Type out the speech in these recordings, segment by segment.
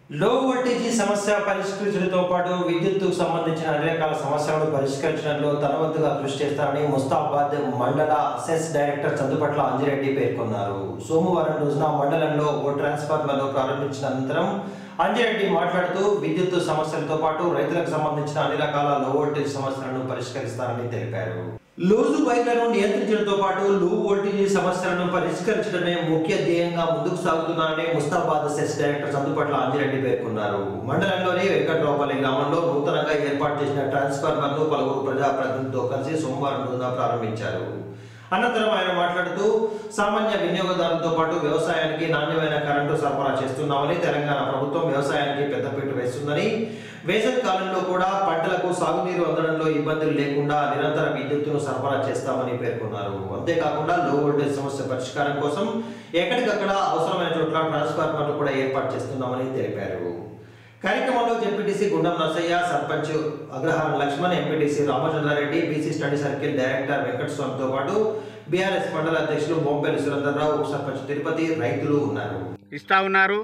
లో వోల్టేజీ సమస్య పరిష్కరించడంతో పాటు విద్యుత్తుకు సంబంధించిన అన్ని రకాల సమస్యలను పరిష్కరించడంలో తన వంతుగా కృషి చేస్తారని ముస్తాబాద్ మండల సెస్ డైరెక్టర్ చందుపట్ల అంజిరెడ్డి పేర్కొన్నారు సోమవారం రోజున మండలంలో ఓ ట్రాన్స్ఫార్మర్ను ప్రారంభించిన అనంతరం అంజిరెడ్డి మాట్లాడుతూ విద్యుత్ సమస్యలతో పాటు రైతులకు సంబంధించిన అన్ని రకాల లో వోల్టేజ్ సమస్యలను పరిష్కరిస్తారని తెలిపారు లోజు బైక్లను నియంత్రించడంతో పాటు లో వోల్టేజ్ సమస్యలను పరిష్కరించడమే ముఖ్య ధ్యేయంగా ముందుకు సాగుతున్నారని ముస్తాబాద్ సెస్ డైరెక్టర్ చందుపట్ల అంజిరెడ్డి పేర్కొన్నారు మండలంలోని వెంకట్రావుపల్లి గ్రామంలో నూతనంగా ఏర్పాటు చేసిన ట్రాన్స్ఫార్మర్ ను పలువురు ప్రజాప్రతినిధులతో కలిసి సోమవారం రోజున ప్రారంభించారు అనంతరం ఆయన మాట్లాడుతూ సామాన్య వినియోగదారులతో పాటు వ్యవసాయానికి నాణ్యమైన కరెంటు సరఫరా చేస్తున్నామని తెలంగాణ ప్రభుత్వం వ్యవసాయానికి పెద్దపీట వేస్తుందని వేసవి కాలంలో కూడా పంటలకు సాగునీరు అందడంలో ఇబ్బందులు లేకుండా నిరంతర విద్యుత్తును సరఫరా చేస్తామని పేర్కొన్నారు అంతేకాకుండా లో వోల్టేజ్ సమస్య పరిష్కారం కోసం ఎక్కడికక్కడ అవసరమైన చోట్ల ట్రాన్స్ఫార్మర్లు కూడా ఏర్పాటు చేస్తున్నామని తెలిపారు కార్యక్రమంలో ZPTC Gundam Narasaiah sarpanch Agraharam Laxman MPTC Ramachandrareddy BC study circle director వెంకటస్వామితో పాటు బీఆర్ఎస్ మండల అధ్యక్షులు బొంపల్లి సురేందర్రావు ఉప సర్పంచ్ తిరుపతి రైతులు ఉన్నారు ఇస్తూ ఉన్నారు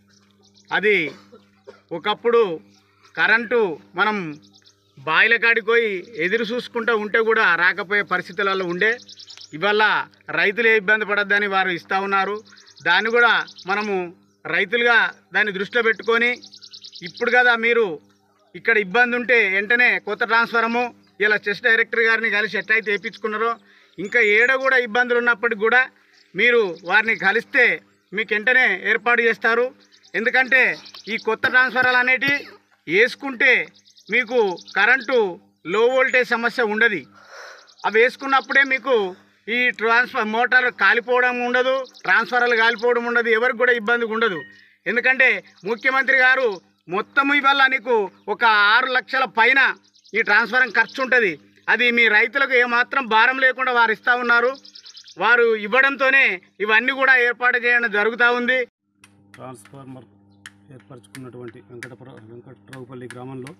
అది ఒకప్పుడు కరెంటు మనం బాయిల కాడికి పోయి ఎదురు చూసుకుంటూ ఉంటే కూడా రాకపోయే పరిస్థితులలో ఉండే ఇవాళ రైతులు ఏ ఇబ్బంది పడద్దని వారు ఇస్తూ ఉన్నారు దాన్ని కూడా మనము రైతులుగా దాన్ని దృష్టిలో పెట్టుకొని ఇప్పుడు కదా మీరు ఇక్కడ ఇబ్బంది ఉంటే వెంటనే కొత్త ట్రాన్స్ఫారము ఇలా చెస్ డైరెక్టర్ గారిని కలిసి ఎట్లయితే వేయించుకున్నారో ఇంకా ఏడ కూడా ఇబ్బందులు ఉన్నప్పటికి కూడా మీరు వారిని కలిస్తే మీకు వెంటనే ఏర్పాటు చేస్తారు ఎందుకంటే ఈ కొత్త ట్రాన్స్ఫారాలు అనేటి వేసుకుంటే మీకు కరెంటు లో వోల్టేజ్ సమస్య ఉండదు అవి వేసుకున్నప్పుడే మీకు ఈ ట్రాన్స్ఫర్ మోటార్ కాలిపోవడం ఉండదు ట్రాన్స్ఫారాలు కాలిపోవడం ఉండదు ఎవరికి కూడా ఇబ్బంది ఉండదు ఎందుకంటే ముఖ్యమంత్రి గారు మొత్తం ఇవాళ నీకు ఒక ఆరు లక్షల పైన ఈ ట్రాన్స్ఫారం ఖర్చు ఉంటుంది అది మీ రైతులకు ఏమాత్రం భారం లేకుండా వారు ఇస్తూ ఉన్నారు వారు ఇవ్వడంతోనే ఇవన్నీ కూడా ఏర్పాటు చేయడం జరుగుతూ ఉంది ట్రాన్స్ఫార్మర్ ఏర్పరచుకున్నటువంటి వెంకటపుర వెంకట్రావుపల్లి గ్రామంలో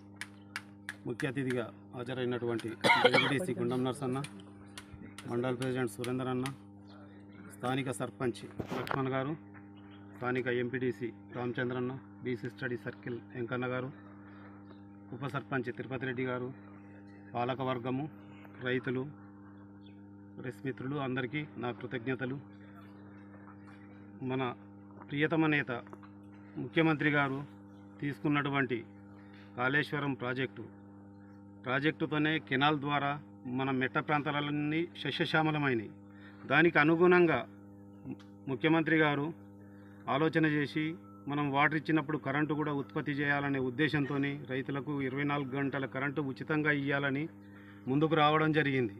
ముఖ్య అతిథిగా హాజరైనటువంటి జడ్పీటీసీ గుండం నర్సన్న మండల్ ప్రెసిడెంట్ సురేందర్ అన్న స్థానిక సర్పంచ్ లక్ష్మణ్ గారు స్థానిక ఎంపీటీసీ రామచంద్రన్న బీసీ స్టడీ సర్కిల్ వెంకన్న గారు ఉప సర్పంచ్ తిరుపతి రెడ్డి గారు పాలక వర్గము రైతులు ప్రెస్ మిత్రులు అందరికీ నా కృతజ్ఞతలు మన ప్రియతమ నేత ముఖ్యమంత్రి గారు తీసుకున్నటువంటి కాళేశ్వరం ప్రాజెక్టు ప్రాజెక్టుతోనే కెనాల్ ద్వారా మన మెట్ట ప్రాంతాలన్నీ శస్యశ్యామలమైనవి దానికి అనుగుణంగా ము- ముఖ్యమంత్రి గారు ఆలోచన చేసి మనం వాటర్ ఇచ్చినప్పుడు కరెంటు కూడా ఉత్పత్తి చేయాలనే ఉద్దేశంతో రైతులకు ఇరవై నాలుగు గంటల కరెంటు ఉచితంగా ఇవ్వాలని ముందుకు రావడం జరిగింది